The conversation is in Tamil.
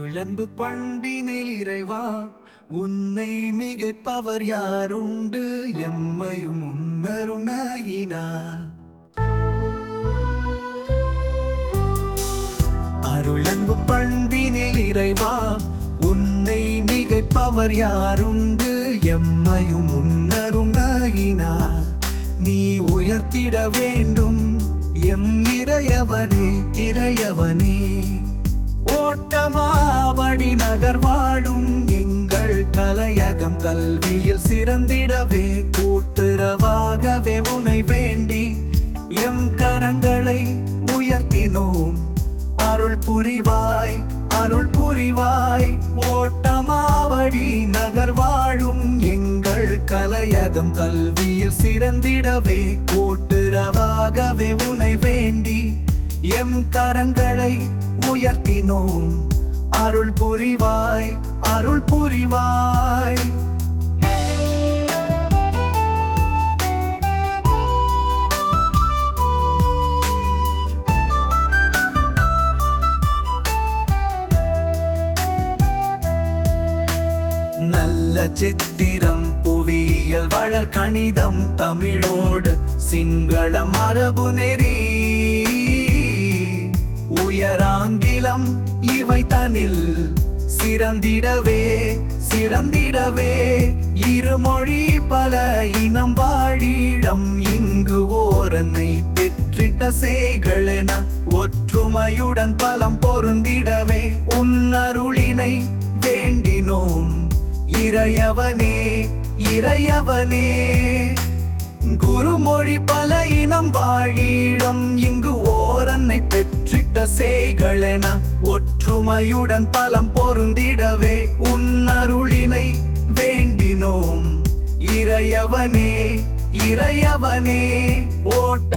அருளன்பு பண்பினில் இறைவா உன்னை மிகைப்பவர் யாருண்டு எம்மையும் உன்னருணாயினார் அருளன்பு பண்பினில் இறைவா உன்னை மிகைப்பவர் யாருண்டு எம்மையும் உன்னருணாயினார் நீ உயர்த்திட வேண்டும் எம் இறையவனே இறையவனே ஓட்டமாவடி நகர் வாழும் எங்கள் கலையகம் கல்வியில் சிறந்திடவே கூட்டுறவாகவே உனை வேண்டி எம் கரங்களை உயர்த்தினோம் அருள் புரிவாய் அருள் புரிவாய் ஓட்டமாவடி நகர் வாழும் எங்கள் கலையகம் கல்வியில் சிறந்திடவே கூட்டுறவாகவே உனை வேண்டி எம் கரங்களை உயர்த்தினோம் அருள் புரிவாய் அருள் புரிவாய் நல்ல சித்திரம் புவியியல் வளர் கணிதம் தமிழோடு சிங்கள மரபு நெறி உயராங்கிலம் இவை தனில் சிறந்திடவே சிறந்திடவே இருமொழி பல இனம் வாழிடம் இங்கு ஓரனை பெற்றிட்ட சேகளென ஒற்றுமையுடன் பலம் பொருந்திடவே உன்னருளினை வேண்டினோம் இறையவனே இறையவனே குருமொழி பல இனம் வாழிடம் இங்கு ஓரன்னை பெற்றிட்ட சேகளென ஒற்றுமையுடன் பலம் பொருந்திடவே உன்னருளினை வேண்டினோம் இறையவனே இறையவனே ஓட்ட